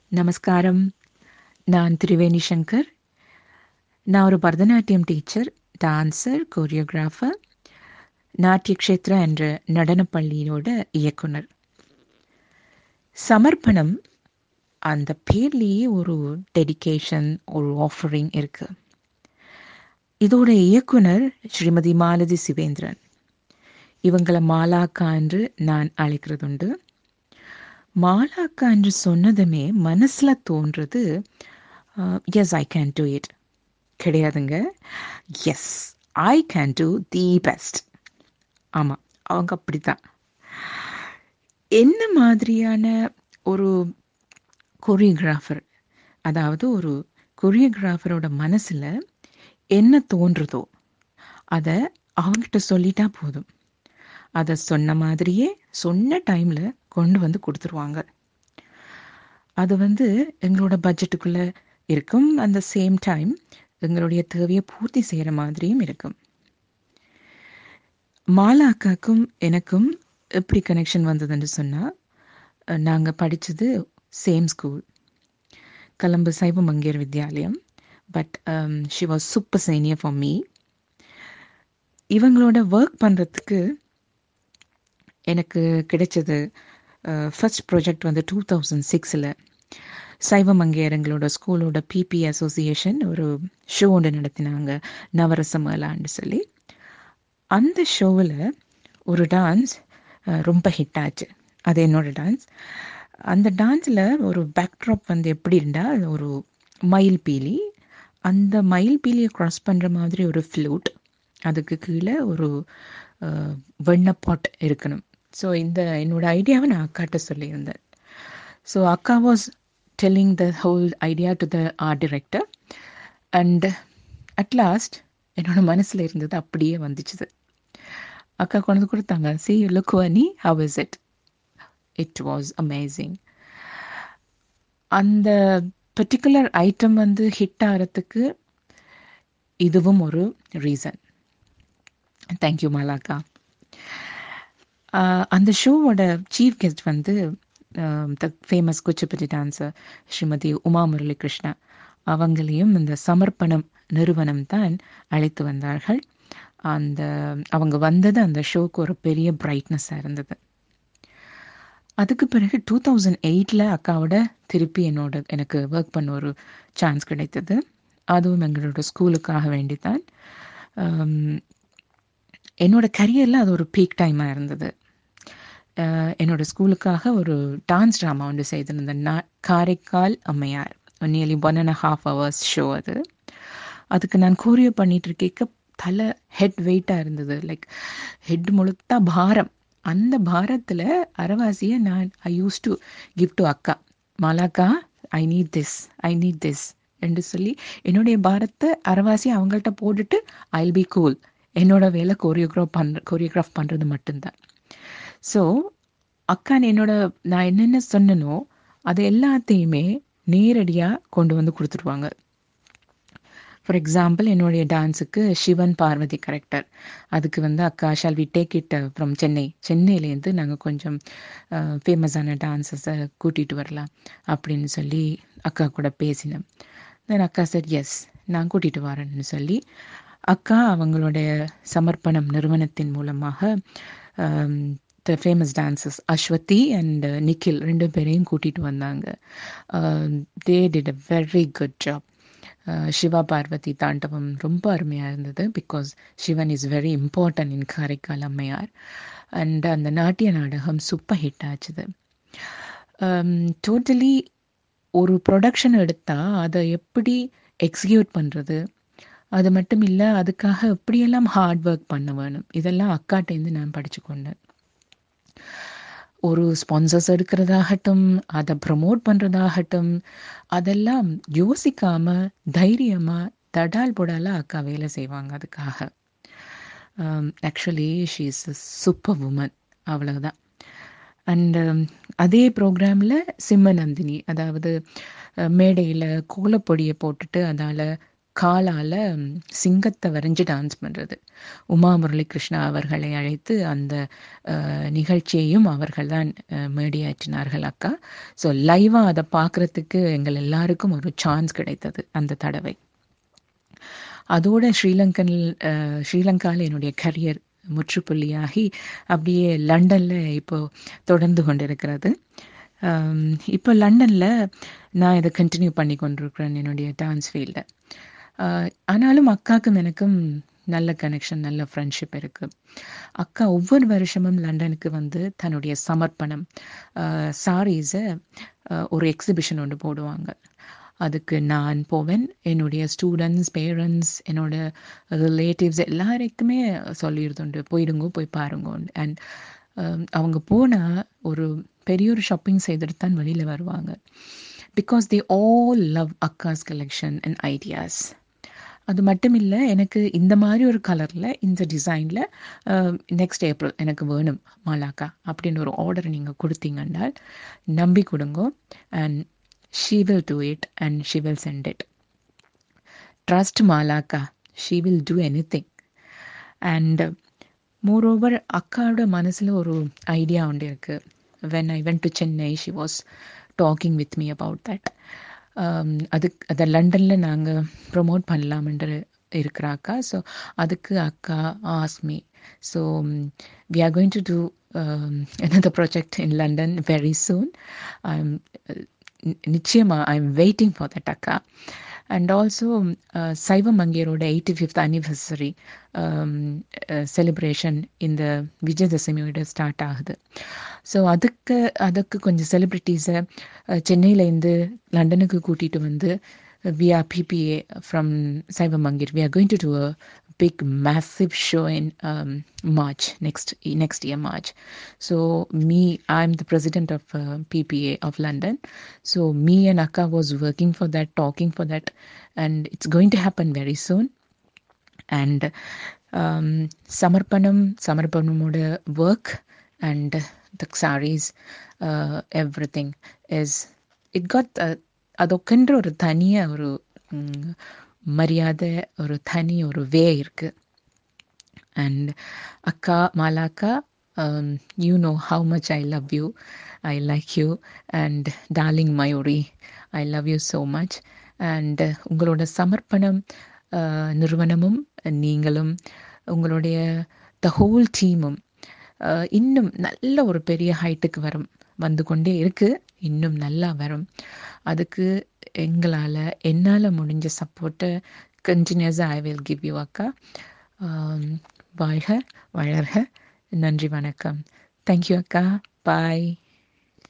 நமஸ்காரம் நான் திரிவேணி சங்கர் நான் ஒரு Bharatanatyam teacher dancer choreographer Natyakshetra என்ற நடனப் பள்ளியோட இயக்குனர் சமர்ப்பணம் அந்த பேர்லேயே ஒரு டெடிகேஷன் ஒரு ஆஃபரிங் இருக்கு இதோட இயக்குனர் ஸ்ரீமதி மாலதி சிவேந்திரன் இவங்களை மாலாக்கா என்று நான் அழைக்கிறதுண்டு மாலாக்கா என்று சொன்னதுமே மனசுல தோன்றது yes I can do it கிடையாதுங்க yes I can do the best ஆமாம் அவங்க அப்படித்தான் என்ன மாதிரியான ஒரு கொரியோகிராஃபர் அதாவது ஒரு கொரியோகிராஃபரோட மனசில் என்ன தோன்றுதோ அதை அவங்ககிட்ட சொல்லிட்டா போதும் அதை சொன்ன மாதிரியே சொன்ன டைமில் கொண்டு வந்து கொடுத்துருவாங்க அது வந்து எங்களோட பட்ஜெட்டுக்குள்ளே இருக்கும் அந்த சேம் டைம் எங்களுடைய தேவையை பூர்த்தி செய்கிற மாதிரியும் இருக்கும் மாலா அக்காக்கும் எனக்கும் எப்படி கனெக்ஷன் வந்ததுன்னு சொன்னால் நாங்கள் படித்தது same school Colombo Saiva Mangaiyar Vidyalayam but she was super senior for me இவங்களோட ஒர்க் பண்ணுறதுக்கு எனக்கு கிடைச்சது ஃபர்ஸ்ட் ப்ராஜெக்ட் வந்து டூ தௌசண்ட் சிக்ஸில் சைவ மங்கையரங்களோட ஸ்கூலோட பிபி அசோசியேஷன் ஒரு ஷோ ஒன்று நடத்தினாங்க நவரசமலான்னு சொல்லி அந்த ஷோவில் ஒரு டான்ஸ் ரொம்ப ஹிட் ஆச்சு அது என்னோட டான்ஸ் அந்த டான்ஸில் ஒரு பேக்ட்ராப் வந்து எப்படி இருந்தால் ஒரு மயில் பீலி அந்த மயில் பீலியை க்ராஸ் பண்ணுற மாதிரி ஒரு ஃப்ளூட் அதுக்கு கீழே ஒரு வெண்ணப்பாட் இருக்கணும் ஸோ இந்த என்னோட ஐடியாவை நான் அக்காட்ட சொல்லியிருந்தேன் ஸோ அக்கா was telling the whole idea to the art director and at last என்னோட மனசில் இருந்தது அப்படியே வந்துச்சுது அக்கா கொண்டு கொடுத்தாங்க see look Vani how is it it was amazing அந்த பர்டிகுலர் ஐட்டம் வந்து ஹிட் ஆகிறதுக்கு இதுவும் ஒரு ரீசன் தேங்க்யூ மாலாக்கா அந்த ஷோவோட சீஃப் கெஸ்ட் வந்து the famous Kuchipudi dancer Srimathi Uma Murali Krishna அவங்களையும் இந்த சமர்ப்பணம் நிறுவனம் தான் அழைத்து வந்தார்கள் அந்த அவங்க வந்தது அந்த ஷோக்கு ஒரு பெரிய பிரைட்னஸாக இருந்தது அதுக்கு பிறகு டூ தௌசண்ட் எயிட்டில் அக்காவோட திருப்பி என்னோட எனக்கு ஒர்க் பண்ண ஒரு சான்ஸ் கிடைத்தது அதுவும் எங்களோட ஸ்கூலுக்காக வேண்டித்தான் என்னோட கரியரில் அது ஒரு பீக் டைமாக இருந்தது என்னோட ஸ்கூலுக்காக ஒரு டான்ஸ் ட்ராமா ஒன்று செய்திருந்தேன் நான் Karaikkal Ammaiyar nearly one and half hours show அது அதுக்கு நான் கோரியோ பண்ணிட்டு இருக்கேக்க தலை ஹெட் வெயிட்டாக இருந்தது லைக் ஹெட் முழுத்தா பாரம் அந்த பாரத்தில் அரைவாசியை நான் I use to give to அக்கா மாலாக்கா I need this I need this என்று சொல்லி என்னுடைய பாரத்தை அரைவாசி அவங்கள்ட்ட போட்டுட்டு ஐ பி கூல் என்னோட வேலை கோரியோகிராஃப் பண்ணுற கோரியோகிராஃப் பண்ணுறது மட்டும்தான் ஸோ அக்கா என்னோட நான் என்னென்ன சொன்னனோ அது எல்லாத்தையுமே நேரடியாக கொண்டு வந்து கொடுத்துருவாங்க ஃபார் எக்ஸாம்பிள் என்னுடைய டான்ஸுக்கு சிவன் பார்வதி கரெக்டர் அதுக்கு வந்து அக்கா shall we take it from Chennai சென்னையிலேருந்து நாங்கள் கொஞ்சம் ஃபேமஸான டான்ஸஸை கூட்டிகிட்டு வரலாம் அப்படின்னு சொல்லி அக்கா கூட பேசினேன் தென் அக்கா சார் எஸ் நான் கூட்டிகிட்டு வரேன்னு சொல்லி அக்கா அவங்களுடைய சமர்ப்பணம் நிறுவனத்தின் மூலமாக the famous dancers Aswathi and Nikhil ரெண்டு பேரையும் கூட்டிகிட்டு வந்தாங்க they did a very good job Shiva Parvathi தாண்டவம் ரொம்ப அருமையாக இருந்தது because Sivan is very important in Karaikkal Ammaiyar and அந்த நாட்டிய நாடகம் சூப்பர் ஹிட் ஆச்சுது டோட்டலி ஒரு ப்ரொடக்ஷன் எடுத்தால் அதை எப்படி எக்ஸிக்யூட் பண்ணுறது அது மட்டும் இல்லை அதுக்காக எப்படியெல்லாம் ஹார்ட் ஒர்க் பண்ண வேணும் இதெல்லாம் அக்காட்டேருந்து நான் படித்து கொண்டேன் ஒரு ஸ்பான்சர்ஸ் எடுக்கிறதாகட்டும் அதை ப்ரமோட் பண்ணுறதாகட்டும் அதெல்லாம் யோசிக்காம தைரியமாக தடால் போடால அக்கா வேலை செய்வாங்க அதுக்காக actually she is a super woman அவ்வளவுதான் அண்ட் அதே ப்ரோக்ராமில் சிம்ம நந்தினி அதாவது மேடையில் கோலப்பொடியை போட்டுட்டு அதால் காலால் சிங்கத்தை வரைஞ்சு டான்ஸ் பண்ணுறது உமா முரளிகிருஷ்ணா அவர்களை அழைத்து அந்த நிகழ்ச்சியையும் அவர்கள் தான் மேடியாற்றினார்கள் அக்கா ஸோ லைவாக அதை பார்க்குறதுக்கு எங்கள் எல்லாருக்கும் ஒரு சான்ஸ் கிடைத்தது அந்த தடவை அதோட ஸ்ரீலங்கன் ஸ்ரீலங்காவில் என்னுடைய கரியர் முற்றுப்புள்ளியாகி அப்படியே லண்டனில் இப்போ தொடர்ந்து கொண்டிருக்கிறது இப்போ லண்டனில் நான் இதை கண்டினியூ பண்ணி கொண்டிருக்கிறேன் என்னுடைய டான்ஸ் ஃபீல்டை ஆனாலும் அக்காவுக்கும் எனக்கும் நல்ல கனெக்ஷன் நல்ல ஃப்ரெண்ட்ஷிப் இருக்குது அக்கா ஒவ்வொரு வருஷமும் லண்டனுக்கு வந்து தன்னுடைய சமர்ப்பணம் சாரீஸை ஒரு எக்ஸிபிஷன் ஒன்று போடுவாங்க அதுக்கு நான் போவேன் என்னுடைய ஸ்டூடெண்ட்ஸ் பேரண்ட்ஸ் என்னோட ரிலேட்டிவ்ஸ் எல்லாருக்குமே சொல்லிடுதுண்டு போயிடுங்க போய் பாருங்க அண்ட் அவங்க போனால் ஒரு பெரிய ஒரு ஷாப்பிங் செய்துட்டு தான் வெளியில் வருவாங்க பிகாஸ் தே ஆல் லவ் அக்காஸ் கலெக்ஷன் அண்ட் ஐடியாஸ் அது மட்டும் இல்லை எனக்கு இந்த மாதிரி ஒரு கலரில் இந்த டிசைனில் நெக்ஸ்ட் ஏப்ரல் எனக்கு வேணும் மாலாக்கா அப்படின்னு ஒரு ஆர்டர் நீங்கள் கொடுத்தீங்கன்னால் நம்பி கொடுங்க and she will do it and she will send it trust மாலாக்கா she will do anything and moreover அக்காவோட மனசில் ஒரு ஐடியா உண்டு இருக்குது when I went to Chennai she was talking with me about that அது அதை லண்டனில் நாங்கள் ப்ரொமோட் பண்ணலாம்ன்ற இருக்கிற அக்கா ஸோ அதுக்கு அக்கா ask me so we are going to do another project in London very soon. I'm uh, நிச்சயமாக I am waiting for that அக்கா அண்ட் ஆல்சோ சைவ மங்கேரோட எயிட்டி ஃபிஃப்த் அனிவர்சரி செலிப்ரேஷன் இந்த விஜயதசமியோட ஸ்டார்ட் ஆகுது ஸோ அதுக்கு அதுக்கு கொஞ்சம் செலிப்ரிட்டிஸை சென்னையிலேருந்து லண்டனுக்கு கூட்டிகிட்டு வந்து we are PPA from Cyber Mangir. We are going to do a big, massive show in um, March next next year March. So me, I'm the president of uh, PPA of London. So me and Akka was working for that, talking for that, and it's going to happen very soon. And um, Samarpanam, Samarpanamoda work and the saris, uh, everything is it got. Uh, ಅದಕ್ಕೊಂಡ್ರೆ ஒரு தனியாக ஒரு மரியாதை ஒரு தனி ஒரு வே இருக்கு and அக்கா மாலாக்கா you know how much I love you I like you and darling Mayuri I love you so much and உங்களோட சமர்ப்பணம் நிறுவனமும் நீங்களும் உங்களுடைய த ஹோல் டீமும் இன்னும் நல்ல ஒரு பெரிய ஹைட்டுக்கு வரும் வந்து கொண்டே இருக்கு இன்னும் நல்லா வரும் அதுக்கு எங்களால் என்னால் முடிஞ்ச சப்போர்ட்டை கண்டினியூஸாக ஐ வில் கிவ் யூ அக்கா வாழ்க வளர்க நன்றி வணக்கம் தேங்க்யூ அக்கா பாய்